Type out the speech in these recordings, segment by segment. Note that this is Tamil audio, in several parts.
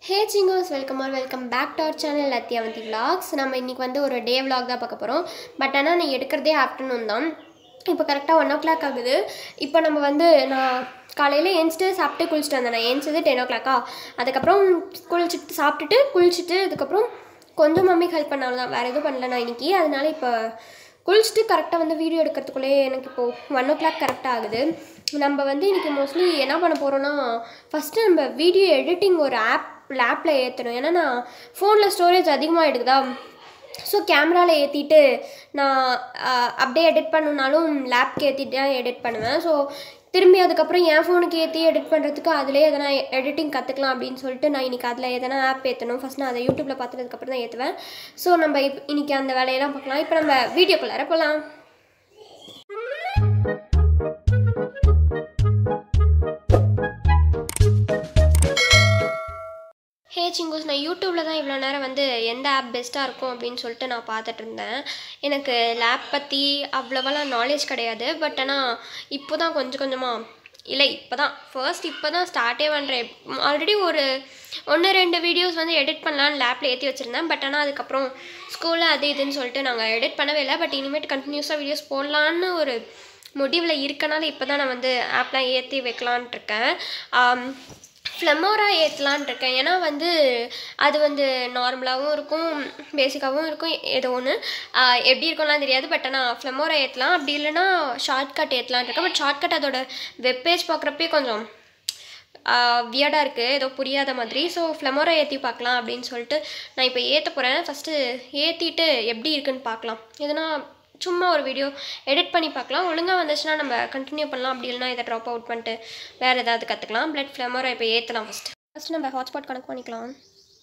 ஹே சிங்கோஸ் welcome or welcome back to our channel லத்தியாவந்தி vlogs நம்ம இன்றைக்கி வந்து ஒரு டே vlog தான் பார்க்க போகிறோம் பட் ஆனால் நான் எடுக்கிறதே ஆஃப்டர்நூன் தான் இப்போ கரெக்டாக ஒன் ஓ கிளாக் ஆகுது இப்போ நம்ம வந்து நான் காலையில் ஏஞ்சிட்டு சாப்பிட்டு குளிச்சுட்டு வந்தேன் நான் ஏஞ்சது டென் ஓ கிளாக்கா அதுக்கப்புறம் குளிச்சுட்டு சாப்பிட்டுட்டு குளிச்சுட்டு அதுக்கப்புறம் கொஞ்சம் மம்மிக்கு ஹெல்ப் பண்ணாலும் தான் வேறு எதுவும் பண்ணல நான் இன்றைக்கி அதனால இப்போ குளிச்சுட்டு கரெக்டாக வந்து வீடியோ எடுக்கிறதுக்குள்ளே எனக்கு இப்போது ஒன் ஓ கிளாக் கரெக்டாக ஆகுது நம்ம வந்து இன்றைக்கி மோஸ்ட்லி என்ன பண்ண போகிறோன்னா ஃபஸ்ட்டு நம்ம வீடியோ எடிட்டிங் ஒரு ஆப் லேப்பில் ஏற்றணும் ஏன்னா நான் ஃபோனில் ஸ்டோரேஜ் அதிகமாக எடுக்குதா ஸோ கேமராவில் ஏற்றிட்டு நான் அஹ், அப்படியே எடிட் பண்ணணுனாலும் லேப்க்கு ஏற்றிட்டு தான் எடிட் பண்ணுவேன் ஸோ திரும்பி அதுக்கப்புறம் என் ஃபோனுக்கு ஏற்றி எடிட் பண்ணுறதுக்கு அதிலே எதனா எடிட்டிங் கற்றுக்கலாம் அப்படின்னு சொல்லிட்டு நான் இன்றைக்கி அதில் எதனா ஆப் ஏற்றணும் ஃபஸ்ட் நான் அதை யூடியூப்பில் பார்த்துட்டதுக்கப்புறம் தான் ஏற்றுவேன் ஸோ நம்ம இப் இன்றைக்கி அந்த வேலையெல்லாம் பார்க்கலாம் இப்போ நம்ம வீடியோக்குள்ளார போகலாம் ஹே சிங்கூஸ் நான் யூடியூப்பில் தான் இவ்வளோ நேரம் வந்து எந்த ஆப் பெஸ்ட்டாக இருக்கும் அப்படின்னு சொல்லிட்டு நான் பார்த்துட்டு இருந்தேன் எனக்கு லேப் பற்றி அவ்வளோவெல்லாம் நாலேஜ் கிடையாது பட் ஆனால் இப்போ தான் கொஞ்சம் கொஞ்சமாக இல்லை இப்போ தான் ஃபர்ஸ்ட் இப்போ தான் ஸ்டார்ட்டே பண்ணுறேன் ஆல்ரெடி ஒரு ஒன்று ரெண்டு வீடியோஸ் வந்து எடிட் பண்ணலான்னு லேப்பில் ஏற்றி வச்சுருந்தேன் பட் ஆனால் அதுக்கப்புறம் ஸ்கூலில் அது இதுன்னு சொல்லிட்டு நாங்கள் எடிட் பண்ணவே இல்லை பட் இனிமேட் கண்டினியூஸாக வீடியோஸ் போடலான்னு ஒரு முடிவில் இருக்கனால இப்போ தான் நான் வந்து ஆப்லாம் ஏற்றி வைக்கலான்ட்டு இருக்கேன் ஆம், ஃப்ளமோரா ஏற்றலான் இருக்கேன் ஏன்னா வந்து அது வந்து நார்மலாகவும் இருக்கும் பேசிக்காகவும் இருக்கும் ஏதோ ஒன்று எப்படி இருக்கும்லாம் தெரியாது பட் ஆனால் ஃப்ளமோரா ஏற்றலாம் அப்படி இல்லைன்னா ஷார்ட்கட் ஏற்றலான் இருக்கேன் பட் ஷார்ட்கட் அதோட வெப்பேஜ் பார்க்குறப்பே கொஞ்சம் வியர்டாக இருக்குது ஏதோ புரியாத மாதிரி ஸோ ஃப்ளமோரா ஏற்றி பார்க்கலாம் அப்படின்னு சொல்லிட்டு நான் இப்போ ஏற்ற போகிறேன் ஃபஸ்ட்டு ஏற்றிட்டு எப்படி இருக்குன்னு பார்க்கலாம் எதுனா சும்மா ஒரு வீடியோ எடிட் பண்ணி பார்க்கலாம் ஒழுங்காக வந்துச்சுன்னா நம்ம கண்டினியூ பண்ணலாம் அப்படி இல்லைனா இதை ட்ராப் அவுட் பண்ணிட்டு வேறு ஏதாவது கற்றுக்கலாம் பிளட் ஃப்ளமரை இப்போ ஏற்றலாம் ஃபஸ்ட்டு ஃபஸ்ட்டு நம்ம ஹாட்ஸ்பாட் கனெக்ட் பண்ணிக்கலாம்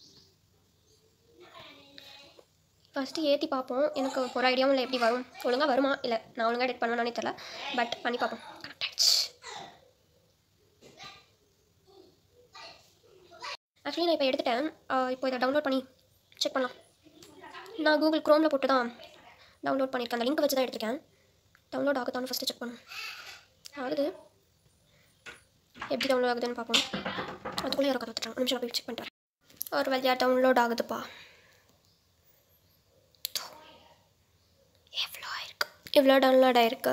ஃபஸ்ட்டு ஏற்றி பார்ப்போம் எனக்கு ஒரு ஐடியாவும் இல்லை எப்படி வரும் ஒழுங்காக வருமா இல்லை நான் ஒழுங்காக எடிட் பண்ணுவேன்னு தெரியல பட் பண்ணி பார்ப்போம் கரெக்ட் ஆயிடுச்சு ஆக்சுவலி நான் இப்போ எடுத்துட்டேன் ஆஹ் இப்போ இதை டவுன்லோட் பண்ணி செக் பண்ணலாம் நான் கூகுள் க்ரோமில் போட்டு தான் டவுன்லோட் பண்ணியிருக்கேன் அந்த லிங்க் வச்சு தான் எடுத்திருக்கேன் டவுன்லோட் ஆகுதான்னு ஃபஸ்ட்டு செக் பண்ணும் ஆகுது எப்படி டவுன்லோட் ஆகுதுன்னு பார்ப்போம் அதுக்குள்ளே யாரோ கற்றுட்டாங்க ஒரு நிமிஷம் போய் செக் பண்ணிட்டு வரேன் ஒரு வழியாக டவுன்லோட் ஆகுதுப்பா எவ்வளோ ஆயிருக்கு இவ்வளோ டவுன்லோட் ஆயிருக்கு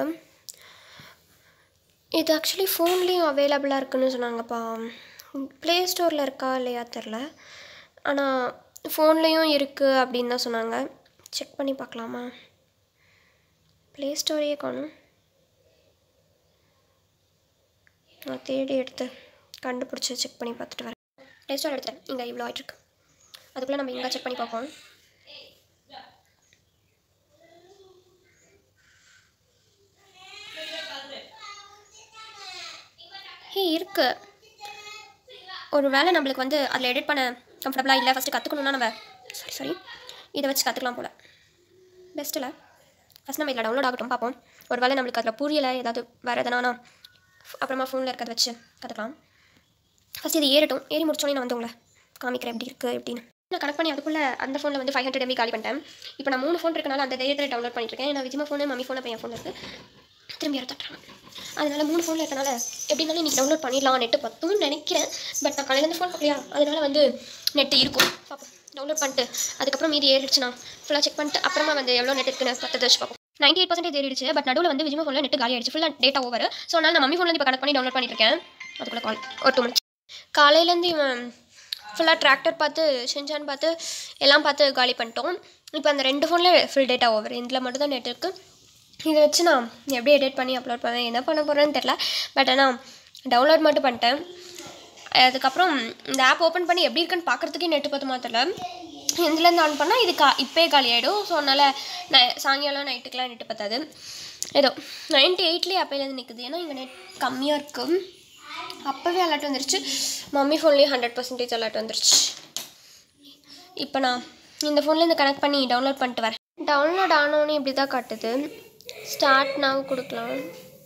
இது ஆக்சுவலி ஃபோன்லேயும் அவைலபிளாக இருக்குன்னு சொன்னாங்கப்பா ப்ளே ஸ்டோரில் இருக்கா இல்லையா தெரில ஆனால் ஃபோன்லேயும் இருக்குது அப்படின்னு தான் சொன்னாங்க செக் பண்ணி பார்க்கலாமா ப்ளே ஸ்டோரியே காணும் நான் தேடி எடுத்து கண்டுபிடிச்சி செக் பண்ணி பார்த்துட்டு வரேன் ப்ளே ஸ்டோர் எடுத்துட்டேன் இங்கே இவ்வளோ ஆயிட்டிருக்கு அதுக்குள்ளே நம்ம இங்கே செக் பண்ணி பார்ப்போம் ஹே இருக்கு ஒரு வேளை நம்மளுக்கு வந்து அதில் எடிட் பண்ண கம்ஃபர்டபுளாக இல்லை ஃபஸ்ட்டு கற்றுக்கணுன்னா நம்ம சாரி சாரி இதை வச்சு கற்றுக்கலாம் போல் பெஸ்ட்டில் ஃபஸ்ட் நம்ம இதில் டவுன்லோட் ஆகட்டும் பார்ப்போம் ஒரு வேளை நம்மளுக்கு அதில் புரியலை ஏதாவது வேறு எதனா அப்புறமா ஃபோனில் இருக்கிறத வச்சு கற்றுக்கலாம் ஃபஸ்ட் இது ஏறட்டும் ஏறி முடிச்சோடனே நான் வந்து உங்களை காமிக்கிறேன் எப்படி இருக்குது எப்படின்னு நான் கனெக்ட் பண்ணி அதுக்குள்ளே அந்த ஃபோனில் வந்து ஃபைவ் ஹண்ட்ரட் எம்பி காலி பண்ணிட்டேன் இப்போ நான் மூணு ஃபோன் இருக்கனால அந்த தைரியத்தில் டவுன்லோட் பண்ணிட்டு இருக்கேன் நான் விஜிமா ஃபோனு மம்மி ஃபோன் இப்போ என் ஃபோனில் இருக்குது திரும்பி யாரும் தட்டுறாங்க அதனால மூணு ஃபோனில் இருக்கனால எப்படினாலும் இன்றைக்கி டவுன்லோட் பண்ணிடலாம் நெட்டு பத்தும்னு நினைக்கிறேன் பட் நான் காலையிலேருந்து ஃபோன் பார்க்கலையா அதனால வந்து நெட்டு இருக்கும் பார்ப்போம் டவுன்லோட் பண்ணிட்டு அதுக்கப்புறம் மீதி ஏறிடுச்சுன்னா ஃபுல்லாக செக் பண்ணிட்டு அப்புறமா வந்து எவ்வளோ நெட் இருக்குன்னு பத்து வச்சு பார்ப்போம் நைன்டி எயிட் பர்சன்டேஜ் ஏறிடுச்சு பட் நடுவில் வந்து விஜிமா ஃபோனில் நெட் காலி ஆயிடுச்சு ஃபுல்லாக டேட்டா ஓவர் ஸோ அதனால் நான் மம்மி ஃபோனில் இப்போ கனெக்ட் பண்ணி டவுன்லோட் பண்ணிட்டு இருக்கேன் அதுக்குள்ளே கால் ஒரு டூ மினிட்ஸ் காலையிலேருந்து இவன் ஃபுல்லாக டிராக்டர் பார்த்து செஞ்சான்னு பார்த்து எல்லாம் பார்த்து காலி பண்ணிட்டோம் இப்போ அந்த ரெண்டு ஃபோனில் ஃபுல் டேட்டா ஓவர் இதில் மட்டும் தான் நெட் இருக்குது இதை வச்சு நான் எப்படி எடிட் பண்ணி அப்லோட் பண்ணேன் என்ன பண்ண போகிறேன்னு தெரில பட் ஆனால் டவுன்லோட் மட்டும் பண்ணிட்டேன் அதுக்கப்புறம் இந்த ஆப் ஓப்பன் பண்ணி எப்படி இருக்குன்னு பார்க்குறதுக்கே நெட்டு பத்துமா தெரில இதுலேருந்து ஆன் பண்ணால் இது கா இப்போயே காலி ஆகிடும் ஸோ அதனால் நான் சாயங்காலம் நைட்டுக்கெலாம் நெட்டு பத்தாது ஏதோ நைன்ட்டி எயிட்லேயே அப்போலேருந்து நிற்குது ஏன்னா இங்கே நெட் கம்மியாக இருக்குது அப்போவே அலர்ட் வந்துருச்சு மம்மி ஃபோன்லேயும் ஹண்ட்ரட் பர்சன்டேஜ் அலர்ட் வந்துருச்சு இப்போ நான் இந்த ஃபோன்லேருந்து கனெக்ட் பண்ணி டவுன்லோட் பண்ணிட்டு வரேன் டவுன்லோட் ஆனோன்னு இப்படி தான் காட்டுது ஸ்டார்ட் நான் கொடுக்கலாம்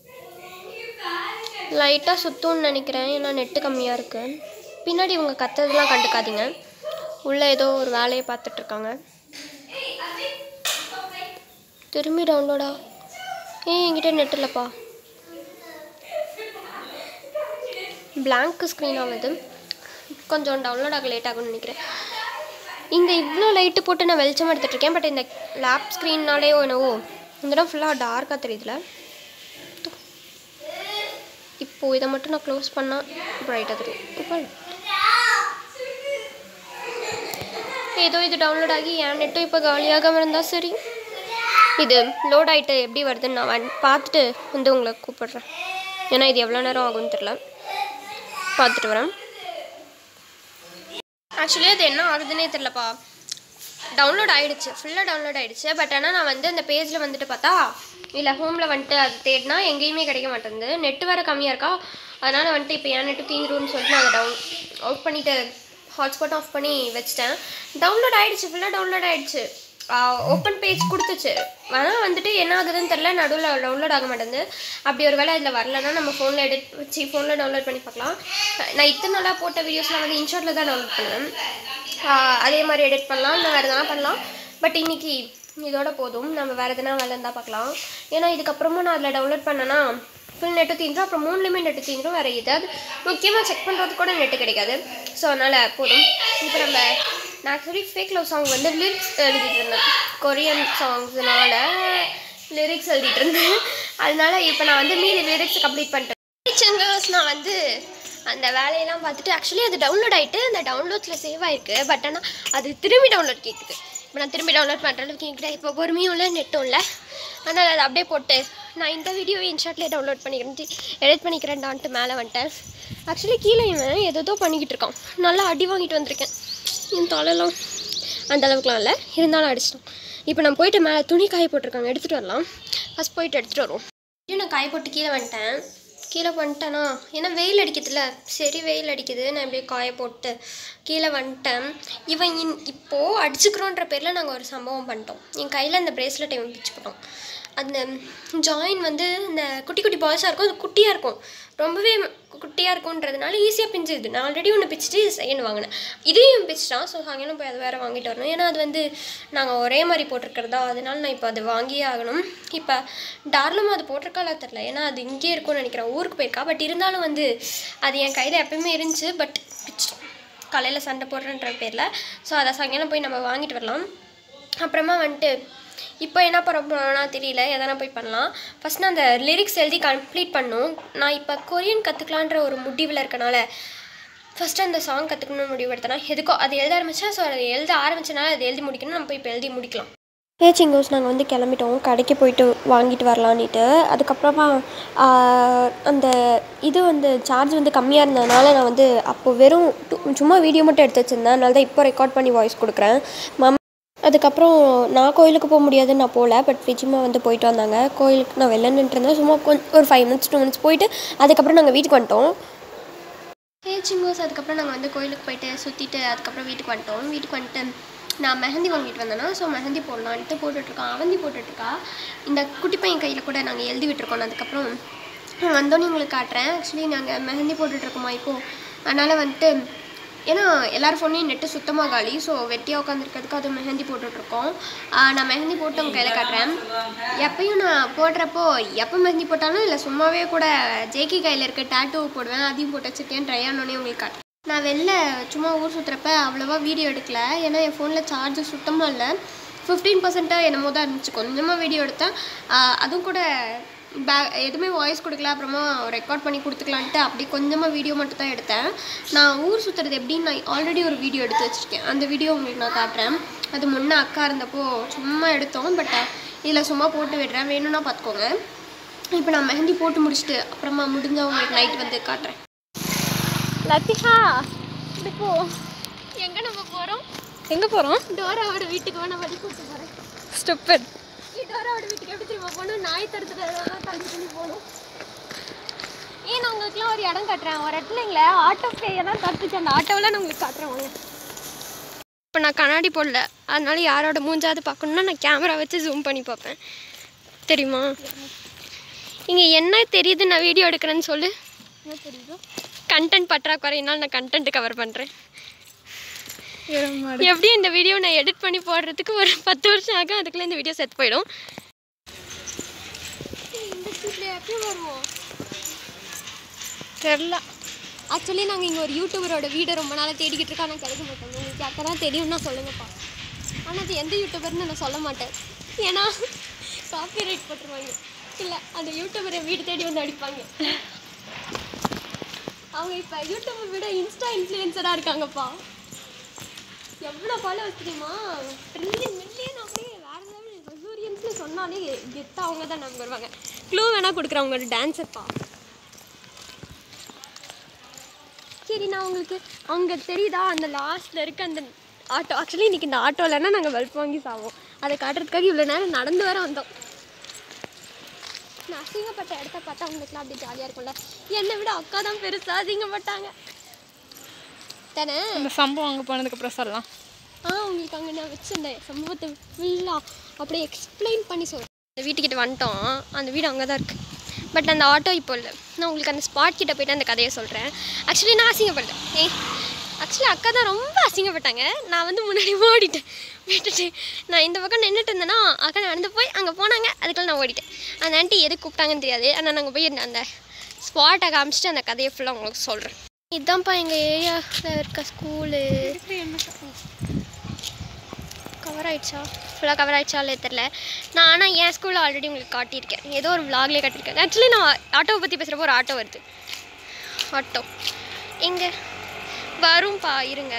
லைட்டாக சுற்றும்னு நினைக்கிறேன் ஏன்னா நெட்டு கம்மியாக இருக்குது பின்னாடி இவங்க கத்துறதுலாம் கண்டுக்காதீங்க உள்ளே ஏதோ ஒரு வேலையை பார்த்துட்ருக்காங்க திரும்பி டவுன்லோடா ஏன் என்கிட்ட நெட் இல்லைப்பா blank ஸ்க்ரீன் ஆகுது கொஞ்சம் டவுன்லோட் ஆக லேட் ஆகும்னு நினைக்கிறேன் இங்கே இவ்வளோ லைட்டு போட்டு நான் வெளிச்சமாக எடுத்துகிட்டு இருக்கேன் பட் இந்த லேப் ஸ்க்ரீன்னாலே என்னவோ இந்த இடம் ஃபுல்லாக டார்க்காக தெரியுதுல இப்போது இதை மட்டும் நான் க்ளோஸ் பண்ணால் ப்ரைட்டாக தெரியும் இப்போ ஏதோ இது டவுன்லோட் ஆகி என் நெட்டும் இப்போ காலியாகாமல் இருந்தால் சரி இது லோட் ஆகிட்டு எப்படி வருதுன்னு நான் வந்து பார்த்துட்டு வந்து உங்களை கூப்பிடுறேன் ஏன்னா இது எவ்வளோ நேரம் ஆகும்னு தெரில பார்த்துட்டு வரேன் ஆக்சுவலி அது என்ன ஆகுதுன்னே தெரிலப்பா டவுன்லோட் ஆகிடுச்சு ஃபுல்லாக டவுன்லோட் ஆகிடுச்சு பட் ஆனால் நான் வந்து அந்த பேஜில் வந்துட்டு பார்த்தா இல்லை ஹோமில் வந்துட்டு அது தேடினா எங்கேயுமே கிடைக்க மாட்டேங்குது நெட் வேறு கம்மியாக இருக்கா அதனால் வந்துட்டு இப்போ என் நெட்டு தீந்துரும்னு சொல்லிட்டு நான் அதை டவுன் அவுட் பண்ணிவிட்டு ஹாட்ஸ்பாட் ஆஃப் பண்ணி வச்சிட்டேன் டவுன்லோட் ஆகிடுச்சு ஃபுல்லாக டவுன்லோட் ஆகிடுச்சு ஓப்பன் பேஜ் கொடுத்துச்சு ஆனால் வந்துட்டு என்ன ஆகுதுன்னு தெரில நடுவில் டவுன்லோட் ஆக மாட்டேங்குது அப்படி ஒரு வேளை அதில் வரலன்னா நம்ம ஃபோனில் எடிட் வச்சு ஃபோனில் டவுன்லோட் பண்ணி பார்க்கலாம் நான் இத்தனை நாளாக போட்ட வீடியோஸ்லாம் வந்து இன்ஷாட்டில் தான் டவுன்லோட் பண்ணுவேன் ஆஹ் அதே மாதிரி எடிட் பண்ணலாம் இல்லை வேறு எதனா பண்ணலாம் பட் இன்னைக்கு இதோட போதும் நம்ம வேறு எதனா வேலை இருந்தால் பார்க்கலாம் ஏன்னா இதுக்கப்புறமும் நான் அதில் டவுன்லோட் பண்ணேன்னா ஃபுல் நெட்டு தீந்துரும் அப்புறம் மூணுலேயுமே நெட்டு தீந்துரும் வேறு ஏதாவது முக்கியமாக செக் பண்ணுறதுக்கு கூட நெட்டு கிடைக்காது ஸோ அதனால் போதும் இப்போ நம்ம நான் ஆக்சுவலி ஃபேக் லவ் சாங் வந்து லிரிக்ஸ் எழுதிட்டு இருந்தேன் கொரியன் சாங்ஸ்னால லிரிக்ஸ் எழுதிட்டு இருந்தேன் அதனால இப்போ நான் வந்து மீதி லிரிக்ஸ் கம்ப்ளீட் பண்ணிட்டேன் சிங்கர்ஸ் நான் வந்து அந்த வேலையெல்லாம் பார்த்துட்டு ஆக்சுவலி அது டவுன்லோட் ஆகிட்டு அந்த டவுன்லோட்ஸில் சேவ் ஆயிருக்கு பட் ஆனால் அது திரும்பி டவுன்லோட் கேட்குது இப்போ நான் திரும்பி டவுன்லோட் பண்ணுற அளவுக்கு கேட்குறேன் இப்போ பொறுமையும் இல்லை நெட்டும் இல்லை ஆனால் அதை அப்படியே போட்டு நான் இந்த வீடியோ இன்ஷாட்லேயே டவுன்லோட் பண்ணிக்கிறேன் எடிட் பண்ணிக்கிறேன்டான்ட்டு மேலே வந்துட்டேன் ஆக்சுவலி கீழே இவன் ஏதோ பண்ணிக்கிட்டு இருக்கான் நல்லா அடி வாங்கிட்டு வந்திருக்கேன் என் தலையெல்லாம் அந்த அளவுக்குலாம் இல்லை இருந்தாலும் அடிச்சிட்டோம் இப்போ நான் போயிட்டு மேலே துணி காய போட்டிருக்காங்க எடுத்துகிட்டு வரலாம் ஃபஸ்ட் போயிட்டு எடுத்துகிட்டு வருவோம் இது நான் காய போட்டு கீழே வந்துட்டேன் கீழே வந்துட்டேனா ஏன்னா வெயில் அடிக்குதுல்ல சரி வெயில் அடிக்குது நான் இப்படியே காய போட்டு கீழே வந்துட்டேன் இவன் இன் இப்போது அடிச்சுக்கிறோன்ற பேரில் நாங்கள் ஒரு சம்பவம் பண்ணிட்டோம் என் கையில் இந்த பிரேஸ்லெட் இவன் பிச்சு போட்டோம் அந்த ஜாயின் வந்து இந்த குட்டி குட்டி பாய்ஸாக இருக்கும் அது குட்டியாக இருக்கும் ரொம்பவே குட்டியாக இருக்கும்ன்றதுனால ஈஸியாக பிஞ்சுது நான் ஆல்ரெடி ஒன்று பிச்சுட்டு செகண்ட் வாங்கினேன் இதையும் பிச்சிட்டான் ஸோ சாயங்காலம் போய் அது வேறு வாங்கிட்டு வரணும் ஏன்னா அது வந்து நாங்கள் ஒரே மாதிரி போட்டிருக்கிறதா அதனால நான் இப்போ அது வாங்கியே ஆகணும் இப்போ டார்லும் அது போட்டிருக்காளா தெரில ஏன்னா அது இங்கே இருக்கும்னு நினைக்கிறேன் ஊருக்கு போயிருக்கா பட் இருந்தாலும் வந்து அது என் கையில் எப்பயுமே இருந்துச்சு பட் பிச்சிட்டோம் காலையில் சண்டை போடுறேன்ற பேரில் ஸோ அதை சாயங்காலம் போய் நம்ம வாங்கிட்டு வரலாம் அப்புறமா வந்துட்டு இப்போ என்ன பண்ண போகிறோம்னா தெரியல எதனா போய் பண்ணலாம் ஃபஸ்ட் நான் அந்த லிரிக்ஸ் எழுதி கம்ப்ளீட் பண்ணும் நான் இப்போ கொரியன் கற்றுக்கலான்ற ஒரு முடிவில் இருக்கனால ஃபஸ்ட்டு அந்த சாங் கற்றுக்கணும்னு முடிவு எடுத்தேன்னா எதுக்கோ அது எழுத ஆரம்பித்தேன் ஸோ அதை எழுத ஆரம்பிச்சனால அதை எழுதி முடிக்கணும் நம்ம இப்போ எழுதி முடிக்கலாம் ஏ சிங்கோஸ் நாங்கள் வந்து கிளம்பிட்டோம் கடைக்கு போயிட்டு வாங்கிட்டு வரலான்னுட்டு அதுக்கப்புறமா ஆஹ், அந்த இது வந்து சார்ஜ் வந்து கம்மியாக இருந்ததுனால நான் வந்து அப்போ வெறும் டு- சும்மா வீடியோ மட்டும் எடுத்து வச்சுருந்தேன் அதனால தான் இப்போ ரெக்கார்ட் பண்ணி வாய்ஸ் கொடுக்குறேன் மம் அதுக்கப்புறம் நான் கோயிலுக்கு போக முடியாதுன்னு நான் போகல பட் விஜிமா வந்து போயிட்டு வந்தாங்க கோயிலுக்கு நான் வெளில நின்றுருந்தேன் சும்மா கொஞ்சம் ஒரு ஃபைவ் மினிட்ஸ் டூ மினிட்ஸ் போயிட்டு அதுக்கப்புறம் நாங்கள் வீட்டுக்கு வந்துட்டோம் ஏ சிங்கோஸ் அதுக்கப்புறம் நாங்கள் வந்து கோயிலுக்கு போயிட்டு சுற்றிட்டு அதுக்கப்புறம் வீட்டுக்கு வந்துட்டோம் வீட்டுக்கு வந்துட்டு நான் மெஹந்தி வாங்கிட்டு வந்தேன்னா ஸோ மெஹந்தி போடலான்ட்டு போட்டுட்ருக்கான் அவந்தி போட்டுட்ருக்கா இந்த குட்டி பையன் கையில் கூட நாங்கள் எழுதி விட்டுருக்கோம் அதுக்கப்புறம் நான் வந்தோன்னே உங்களுக்கு காட்டுறேன் ஆக்சுவலி நாங்கள் மெஹந்தி போட்டுட்ருக்கோமா இப்போது அதனால் வந்துட்டு ஏன்னா எல்லார் ஃபோன்லேயும் நெட்டு சுத்தமாக காலி ஸோ வெட்டியாக உட்காந்துருக்கிறதுக்கு அது மெஹந்தி போட்டுட்ருக்கோம் ஆஹ் நான் மெஹந்தி போட்டு உங்கள் கையில் காட்டுறேன் எப்பயும் நான் போடுறப்போ எப்போ மெஹந்தி போட்டாலும் இல்லை சும்மாவே கூட ஜேகி கையில் இருக்க டேட்டூ போடுவேன் அதையும் போட்டு வச்சுருக்கேன் ட்ரை ஆனோடனே உங்களுக்கு காட்டுறேன் நான் வெளில சும்மா ஊர் சுற்றுறப்ப அவ்வளோவா வீடியோ எடுக்கல ஏன்னா என் ஃபோனில் சார்ஜ் சுத்தமாக இல்லை ஃபிஃப்டீன் பர்சன்ட்டாக என்னமோ தான் இருந்துச்சு கொஞ்சமாக வீடியோ எடுத்தேன் ஆஹ் அதுவும் கூட பே எதுவுமே வாய்ஸ் கொடுக்கல அப்புறமா ரெக்கார்ட் பண்ணி கொடுத்துக்கலான்ட்டு அப்படி கொஞ்சமாக வீடியோ மட்டும் தான் எடுத்தேன் நான் ஊர் சுற்றுறது எப்படின்னு நான் ஆல்ரெடி ஒரு வீடியோ எடுத்து வச்சுருக்கேன் அந்த வீடியோ உங்களுக்கு நான் காட்டுறேன் அது முன்னே அக்கா இருந்தப்போ சும்மா எடுத்தோம் பட் இதில் சும்மா போட்டு விடுறேன் வேணும்னா பார்த்துக்கோங்க இப்போ நான் மெஹந்தி போட்டு முடிச்சுட்டு அப்புறமா முடிஞ்சா உங்களுக்கு நைட் வந்து காட்டுறேன் லத்திகா இப்போ எங்கே நம்ம போகிறோம் எங்கே போகிறோம் டோராவோட வீட்டுக்கு வேணா வழி கூப்பிட்டு போகிறேன் ஸ்டெப்பட் டோராவோட வீட்டுக்கு எப்படி திரும்ப போகணும் நாய் தடுத்துட்டு தள்ளி தள்ளி போகணும் ஏன் நான் உங்களுக்குலாம் ஒரு இடம் காட்டுறேன் ஒரு இடத்துல எங்களை ஆட்டோ பேயை தான் தடுத்துச்சு அந்த ஆட்டோவெல்லாம் நான் உங்களுக்கு காட்டுறேன் வாங்க இப்போ நான் கண்ணாடி போடல அதனால யாரோட மூஞ்சாவது பார்க்கணுன்னா நான் கேமரா வச்சு ஜூம் பண்ணி பார்ப்பேன் தெரியுமா இங்கே என்ன தெரியுது நான் வீடியோ எடுக்கிறேன்னு சொல்லு கண்டென்ட் பற்றாக்குறையினால் நான் கண்டென்ட் கவர் பண்ணுறேன் எப்படியும் இந்த வீடியோ நான் எடிட் பண்ணி போடுறதுக்கு ஒரு பத்து வருஷம் ஆகும் அதுக்குள்ளே இந்த வீடியோ செத்து போயிடும் இந்த எப்படி வருவோம் தெரில ஆக்சுவலி நாங்கள் இங்கே ஒரு யூடியூபரோட வீடை ரொம்ப நாளாக தேடிக்கிட்டு இருக்கோம் ஆனால் கிடைக்க மாட்டோம் உங்களுக்கு யாருக்கா தெரியும்னா சொல்லுங்கப்பா ஆனால் அது எந்த யூடியூபர்னு நான் சொல்ல மாட்டேன் ஏன்னா காப்பிரைட் போட்டுருவாங்க இல்லை அந்த யூடியூபரை வீடு தேடி வந்து அடிப்பாங்க அவங்க இப்போ யூடியூபர் விட இன்ஸ்டா இன்ஃப்ளூயன்சராக இருக்காங்கப்பா எவ்வளோ ஃபாலோவர்ஸ் தெரியுமா ட்ரில்லியன் மில்லியன் அப்படியே வேறு லெவல் ஹசூரியன்ஸ்னு சொன்னாலே கெத்தாக அவங்க தான் நம்பர் வருவாங்க க்ளூ வேணால் கொடுக்குறேன் அவங்களோட டான்ஸர்ப்பா சரி நான் உங்களுக்கு அங்கே தெரியுதா அந்த லாஸ்ட்டில் இருக்க அந்த ஆட்டோ ஆக்சுவலி இன்றைக்கி இந்த ஆட்டோ இல்லைன்னா நாங்கள் வெல்ப் வாங்கி சாவோம் அதை காட்டுறதுக்காக இவ்வளோ நேரம் நடந்து வர வந்தோம் நான் அசிங்கப்பட்ட இடத்த பார்த்தா அவங்களுக்குலாம் அப்படி ஜாலியாக இருக்கும்ல என்னை விட அக்கா தான் பெருசாக அசிங்கப்பட்டாங்க தானே இந்த சம்பவம் அங்கே போனதுக்கப்புறம் சொல்லலாம் ஆ உங்களுக்கு அங்கே நான் வச்சு அந்த சம்பவத்தை ஃபுல்லாக அப்படியே எக்ஸ்பிளைன் பண்ணி சொல்கிறேன் அந்த வீட்டுக்கிட்ட வந்துட்டோம் அந்த வீடு அங்கே தான் இருக்குது பட் அந்த ஆட்டோ இப்போ இல்லை நான் உங்களுக்கு அந்த ஸ்பாட் கிட்ட போயிட்டு அந்த கதையை சொல்கிறேன் ஆக்சுவலி நான் அசிங்கப்பட்டேன் ஏய் ஆக்சுவலி அக்கா தான் ரொம்ப அசிங்கப்பட்டாங்க நான் வந்து முன்னாடி ஓடிட்டேன் விட்டுட்டு நான் இந்த பக்கம் நின்றுட்டு இருந்தேன்னா அக்கா நடந்து போய் அங்கே போனாங்க அதுக்குள்ள நான் ஓடிட்டேன் அந்த ஆண்டி எதுக்கு கூப்பிட்டாங்கன்னு தெரியாது ஆனால் நாங்கள் போய் அந்த ஸ்பாட்டை காமிச்சிட்டு அந்த கதையை ஃபுல்லாக உங்களுக்கு சொல்கிறேன் இதுதான்ப்பா எங்கள் ஏரியாவில் இருக்க ஸ்கூலு கவர் ஆயிடுச்சா ஃபுல்லாக கவர் ஆயிடுச்சா இல்லை தெரில நான் ஆனால் என் ஸ்கூலில் ஆல்ரெடி உங்களுக்கு காட்டியிருக்கேன் ஏதோ ஒரு vlogலயே காட்டியிருக்கேன் ஆக்சுவலி நான் ஆட்டோவை பற்றி பேசுகிறப்போ ஒரு ஆட்டோ வருது ஆட்டோ எங்கே வரும்பா இருங்க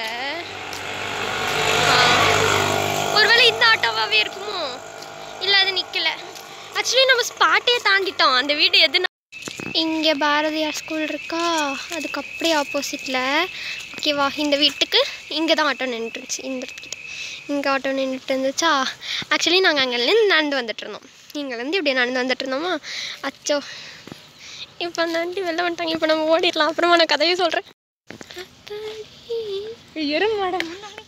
ஆ. ஒருவேளை இந்த ஆட்டோவாகவே இருக்குமோ இல்லை அது நிற்கல ஆக்சுவலி நம்ம ஸ்பாட்டே தாண்டிட்டோம் அந்த வீடு எதுனா இங்கே பாரதியார் ஸ்கூல் இருக்கா அதுக்கு அப்படியே ஆப்போசிட்டில் ஓகேவா இந்த வீட்டுக்கு இங்கே தான் ஆட்டோ நின்றுருந்துச்சு இந்த இடத்துக்கிட்ட இங்கே ஆட்டோ நின்றுட்டு இருந்துச்சா ஆக்சுவலி நாங்கள் அங்கேருந்து நடந்து வந்துட்டு இருந்தோம் இங்கேருந்து இப்படியே நடந்து வந்துட்டு இருந்தோமா அச்சோ இப்போ அந்த ஆண்டி வெளில வந்துட்டாங்க இப்போ நம்ம ஓடிடலாம் அப்புறமா நான் கதையை சொல்கிறேன் எறும்பு மேடம்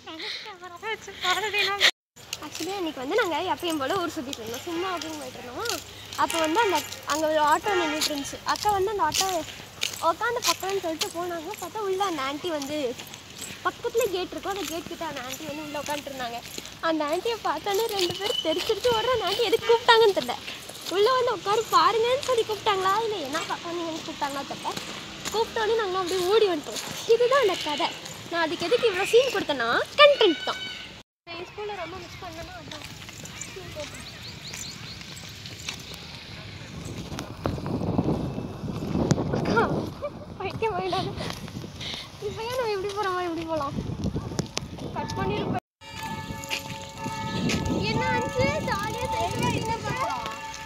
ஆக்சுவலி அன்றைக்கி வந்து நாங்கள் எப்பயும் போல் ஊர் சுற்றிட்டு இருந்தோம் சும்மா அப்படின்னு போயிட்டு இருந்தோம் அப்போ வந்து அந்த அங்கே ஒரு ஆட்டோ நின்றுட்டு இருந்துச்சு அக்கா வந்து அந்த ஆட்டோ உட்காந்து பக்கம்னு சொல்லிட்டு போனாங்க பார்த்தா உள்ள அந்த ஆண்டி வந்து பக்கத்தில் கேட் இருக்கும் அந்த கேட் கிட்ட அந்த ஆண்டி வந்து உள்ளே உட்காந்துருந்தாங்க அந்த ஆண்டியை பார்த்தோன்னே ரெண்டு பேரும் தெரிச்சிருச்சு வர அந்த ஆண்டி எதுக்கு கூப்பிட்டாங்கன்னு தெரியல உள்ளே வந்து உட்காரு பாருங்கன்னு சொல்லி கூப்பிட்டாங்களா இல்லை என்ன பார்க்காதீங்கன்னு கூப்பிட்டாங்களா தெரியல கூப்பிட்டோன்னே நாங்கள் அப்படியே ஓடி வந்துட்டோம் இதுதான் அந்த கதை நான் அதுக்கு எதுக்கு இவ்வளோ சீன் கொடுத்தேன்னா கண்டென்ட் தான் என் ஸ்கூலில் ரொம்ப மிஸ் பண்ணேன்னா அதான் scene போட்டேன். அக்கா, பைத்தியம் ஆயிடாத. இப்ப ஏன் நம்ம இப்படி போறோமா இப்படி போலாம் கட் பண்ணிருப்ப என்ன ஆச்சு ஜாலியா செய்யறீங்க பாக்கலாம்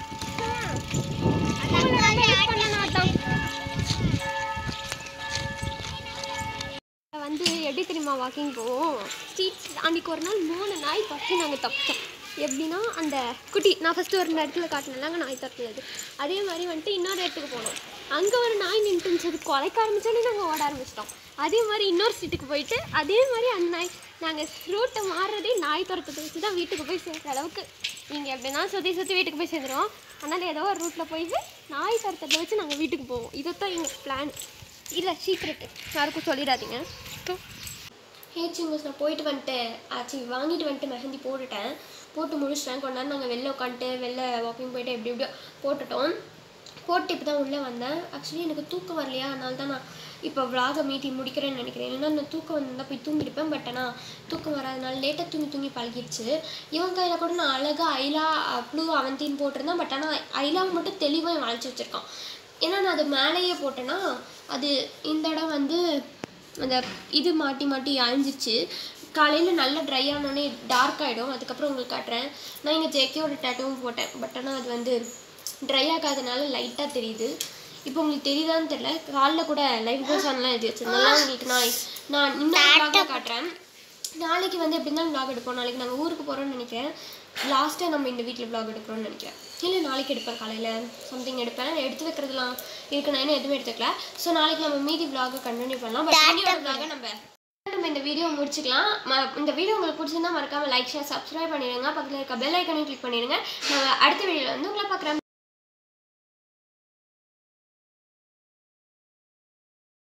வந்து எப்படி தெரியுமா வாக்கிங் போவோம் ஸ்ட்ரீட்ஸ் அன்றைக்கி ஒரு நாள் மூணு நாய் பற்றி நாங்கள் தப்பிச்சோம் எப்படின்னா அந்த குட்டி நான் ஃபஸ்ட்டு ஒரு இடத்துல காட்டினேன்லாங்க நாய் தப்பினது அதே மாதிரி வந்துட்டு இன்னொரு இடத்துக்கு போனோம் அங்கே ஒரு நாய் நின்றுட்டு இருந்துச்சு அது குலைக்க ஆரம்பிச்சோன்னே நாங்கள் ஓட ஆரம்பிச்சிட்டோம் அதே மாதிரி இன்னொரு ஸ்ட்ரீட்டுக்கு போயிட்டு அதே மாதிரி அந்த நாய் நாங்கள் ரூட்டை மாறுறதே நாய் துரத்தத்தை வச்சு தான் வீட்டுக்கு போய் சேர்க்குற அளவுக்கு நீங்கள் எப்படின்னா சுற்றி சுற்றி வீட்டுக்கு போய் சேர்ந்துருவோம் அதனால் ஏதோ ஒரு ரூட்டில் போயிட்டு நாய் துரத்தத்தை வச்சு நாங்கள் வீட்டுக்கு போவோம் இதைத்தான் எங்கள் பிளான் இல்லை சீக்ரெட்டு யாருக்கும் சொல்லிடாதீங்க ஹே சிங்கஸ் நான் போயிட்டு வந்துட்டேன் ஆச்சு வாங்கிட்டு வந்துட்டு மெஹந்தி போட்டுட்டேன் போட்டு முடிச்சிட்டேன் கொஞ்ச நேரம் நாங்கள் வெளில உட்காந்துட்டு வெளில வாக்கிங் போயிட்டு எப்படி எப்படியோ போட்டுட்டோம் போட்டு இப்போ தான் உள்ளே வந்தேன் ஆக்சுவலி எனக்கு தூக்கம் வரலையா அதனால தான் நான் இப்போ vlog-அ மீட்டி முடிக்கிறேன்னு நினைக்கிறேன் இல்லைன்னா நான் தூக்கம் வந்தால் போய் தூங்கிருப்பேன் பட் ஆனால் தூக்கம் வராதனால லேட்டாக தூங்கி தூங்கி பழகிடுச்சு இவன் கையில் கூட நான் அழகாக ஐலா ப்ளூ அவந்தின்னு போட்டிருந்தேன் பட் ஆனால் ஐலாவை மட்டும் தெளிவாக இவன் வளைச்சி வச்சுருக்கான் ஏன்னா நான் அது மேலேயே போட்டேன்னா அது இந்த இடம் வந்து அந்த இது மாட்டி மாட்டி அழிஞ்சிச்சு காலையில் நல்லா ட்ரை ஆனோடனே டார்க் ஆகிடும் அதுக்கப்புறம் உங்களுக்கு காட்டுறேன் நான் இங்கே ஜேகேவோட டேட்டுவும் போட்டேன் பட் ஆனால் அது வந்து ட்ரை ஆகாதனால லைட்டாக தெரியுது இப்போ உங்களுக்கு தெரியுதான்னு தெரியல காலில் கூட லைஃப் கோஸ் ஆன்லாம் எழுதி வச்சிருந்தேன் உங்களுக்கு நான் நான் இன்னும் காட்டுறேன் நாளைக்கு வந்து எப்படி இருந்தாலும் vlog எடுப்போம் நாளைக்கு நாங்கள் ஊருக்கு போகிறோம்னு நினைக்கிறேன் லாஸ்ட்டாக நம்ம இந்த வீட்டில் vlog எடுக்கிறோம்னு நினைக்கிறேன் இல்லை நாளைக்கு எடுப்பேன் காலையில் சம்திங் எடுப்பேன் எடுத்து வைக்கிறதுலாம் இருக்கு நான் இன்னும் எதுவுமே எடுத்துக்கல ஸோ நாளைக்கு நம்ம மீதி vlog கண்டினியூ பண்ணலாம் பட் வீடியோ vlog நம்ம நம்ம இந்த வீடியோ முடிச்சுக்கலாம் ம- இந்த வீடியோ உங்களுக்கு பிடிச்சிருந்தா மறக்காம லைக் ஷேர் சப்ஸ்கிரைப் பண்ணிடுங்க பக்கத்தில் இருக்க பெல் ஐக்கனையும் கிளிக் பண்ணிடுங்க நம்ம அடுத்த வீடியோவில் வந்து உங்களை பார்க்குறேன்